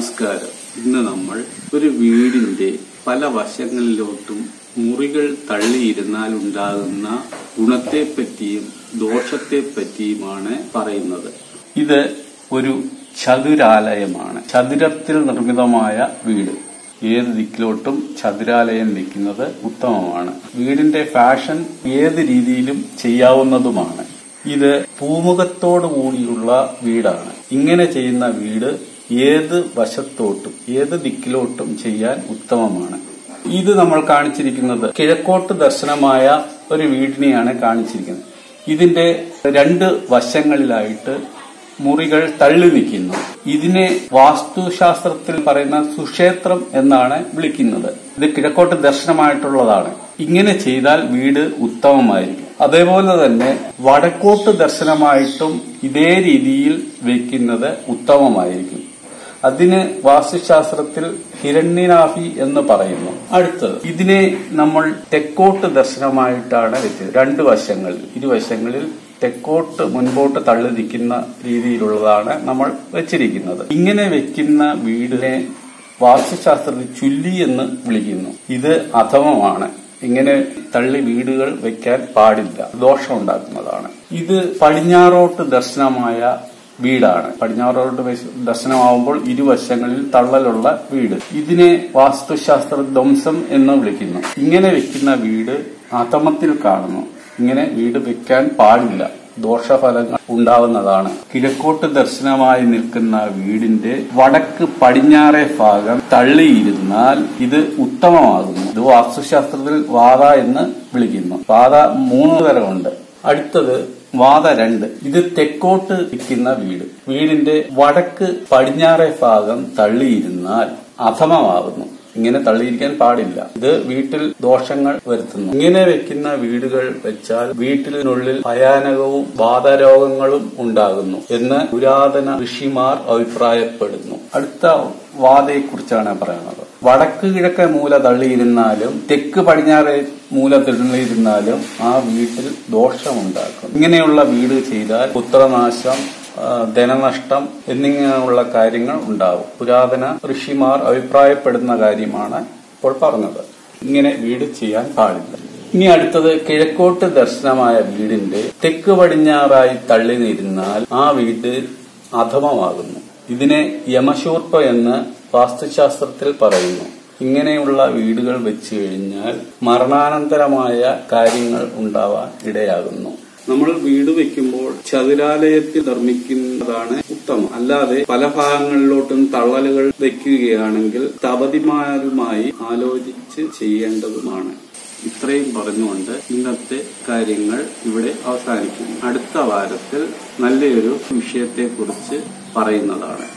നമസ്കാരം ഇന്ന് നമ്മൾ ഒരു വീടിന്റെ പല വശങ്ങളിലോട്ടും മുറികൾ തള്ളിയിരുന്നാൽ ഉണ്ടാകുന്ന ഗുണത്തെപ്പറ്റിയും ദോഷത്തെപ്പറ്റിയുമാണ് പറയുന്നത് ഇത് ഒരു ചതുരാലയമാണ് ചതുരത്തിൽ നിർമ്മിതമായ വീട് ഏത് ദിക്കിലോട്ടും ചതുരാലയം വെക്കുന്നത് ഉത്തമമാണ് വീടിന്റെ ഫാഷൻ ഏത് രീതിയിലും ചെയ്യാവുന്നതുമാണ് ഇത് പൂമുഖത്തോടു കൂടിയുള്ള വീടാണ് ഇങ്ങനെ ചെയ്യുന്ന വീട് ഏത് വശത്തോട്ടും ഏത് ദിക്കിലോട്ടും ചെയ്യാൻ ഉത്തമമാണ് ഇത് നമ്മൾ കാണിച്ചിരിക്കുന്നത് കിഴക്കോട്ട് ദർശനമായ ഒരു വീടിനെയാണ് കാണിച്ചിരിക്കുന്നത് ഇതിന്റെ രണ്ട് വശങ്ങളിലായിട്ട് മുറികൾ തള്ളി നിൽക്കുന്നു ഇതിനെ വാസ്തുശാസ്ത്രത്തിൽ പറയുന്ന സുക്ഷേത്രം എന്നാണ് വിളിക്കുന്നത് ഇത് കിഴക്കോട്ട് ദർശനമായിട്ടുള്ളതാണ് ഇങ്ങനെ ചെയ്താൽ വീട് ഉത്തമമായിരിക്കും അതേപോലെ തന്നെ വടക്കോട്ട് ദർശനമായിട്ടും ഇതേ രീതിയിൽ വെക്കുന്നത് ഉത്തമമായിരിക്കും അതിന് വാസ്തുശാസ്ത്രത്തിൽ ഹിരണ്യനാഭി എന്ന് പറയുന്നു അടുത്തത് ഇതിനെ നമ്മൾ തെക്കോട്ട് ദർശനമായിട്ടാണ് വെച്ചത് രണ്ട് വശങ്ങളിൽ ഇരുവശങ്ങളിൽ തെക്കോട്ട് മുൻപോട്ട് തള്ളി നിൽക്കുന്ന രീതിയിലുള്ളതാണ് നമ്മൾ വെച്ചിരിക്കുന്നത് ഇങ്ങനെ വെക്കുന്ന വീടിനെ വാസ്തുശാസ്ത്രത്തിൽ ചുല്ലി എന്ന് വിളിക്കുന്നു ഇത് അധമമാണ് ഇങ്ങനെ തള്ളി വീടുകൾ വെക്കാൻ പാടില്ല ദോഷം ഉണ്ടാക്കുന്നതാണ് ഇത് പടിഞ്ഞാറോട്ട് ദർശനമായ വീടാണ് പടിഞ്ഞാറോട്ട് ദർശനമാവുമ്പോൾ ഇരുവശങ്ങളിൽ തള്ളലുള്ള വീട് ഇതിനെ വാസ്തുശാസ്ത്ര ധ്വംസം എന്ന് വിളിക്കുന്നു ഇങ്ങനെ വെക്കുന്ന വീട് അധമത്തിൽ കാണുന്നു ഇങ്ങനെ വീട് വെക്കാൻ പാടില്ല ദോഷഫലങ്ങൾ ഉണ്ടാവുന്നതാണ് കിഴക്കോട്ട് ദർശനമായി നിൽക്കുന്ന വീടിന്റെ വടക്ക് പടിഞ്ഞാറേ ഭാഗം തള്ളിയിരുന്നാൽ ഇത് ഉത്തമമാകുന്നു ഇത് വാസ്തുശാസ്ത്രത്തിൽ വാത എന്ന് വിളിക്കുന്നു വാത മൂന്ന് തരമുണ്ട് അടുത്തത് വാത രണ്ട് ഇത് തെക്കോട്ട് നിൽക്കുന്ന വീട് വീടിന്റെ വടക്ക് പടിഞ്ഞാറേ ഭാഗം തള്ളിയിരുന്നാൽ അധമമാകുന്നു ഇങ്ങനെ തള്ളിയിരിക്കാൻ പാടില്ല ഇത് വീട്ടിൽ ദോഷങ്ങൾ വരുത്തുന്നു ഇങ്ങനെ വെക്കുന്ന വീടുകൾ വെച്ചാൽ വീട്ടിനുള്ളിൽ ഭയാനകവും വാതരോഗങ്ങളും ഉണ്ടാകുന്നു എന്ന് പുരാതന ഋഷിമാർ അഭിപ്രായപ്പെടുന്നു അടുത്ത വാതയെക്കുറിച്ചാണ് പറയുന്നത് വടക്ക് കിഴക്ക് മൂല തള്ളിയിരുന്നാലും തെക്ക് പടിഞ്ഞാറ് മൂല തള്ളിയിരുന്നാലും ആ വീട്ടിൽ ദോഷമുണ്ടാക്കും ഇങ്ങനെയുള്ള വീട് ചെയ്താൽ പുത്രനാശം ധനനഷ്ടം എന്നിങ്ങനെയുള്ള കാര്യങ്ങൾ ഉണ്ടാവും പുരാതന ഋഷിമാർ അഭിപ്രായപ്പെടുന്ന കാര്യമാണ് ഇപ്പോൾ പറഞ്ഞത് ഇങ്ങനെ വീട് ചെയ്യാൻ പാടില്ല ഇനി അടുത്തത് കിഴക്കോട്ട് ദർശനമായ വീടിന്റെ തെക്ക് പടിഞ്ഞാറായി തള്ളി നിരുന്നാൽ ആ വീട് അധമമാകുന്നു ഇതിനെ യമശൂർപ്പ എന്ന് വാസ്തുശാസ്ത്രത്തിൽ പറയുന്നു ഇങ്ങനെയുള്ള വീടുകൾ വെച്ച് കഴിഞ്ഞാൽ മരണാനന്തരമായ കാര്യങ്ങൾ ഉണ്ടാവാൻ ഇടയാകുന്നു നമ്മൾ വീട് വെക്കുമ്പോൾ ചതുരാലയത്തിൽ നിർമ്മിക്കുന്നതാണ് ഉത്തമം അല്ലാതെ പല ഭാഗങ്ങളിലോട്ടും തള്ളലുകൾ വെക്കുകയാണെങ്കിൽ തപതിമാരുമായി ആലോചിച്ച് ചെയ്യേണ്ടതുമാണ് ഇത്രയും പറഞ്ഞുകൊണ്ട് ഇന്നത്തെ കാര്യങ്ങൾ ഇവിടെ അവസാനിക്കുന്നു അടുത്ത വാരത്തിൽ നല്ലൊരു വിഷയത്തെക്കുറിച്ച് പറയുന്നതാണ്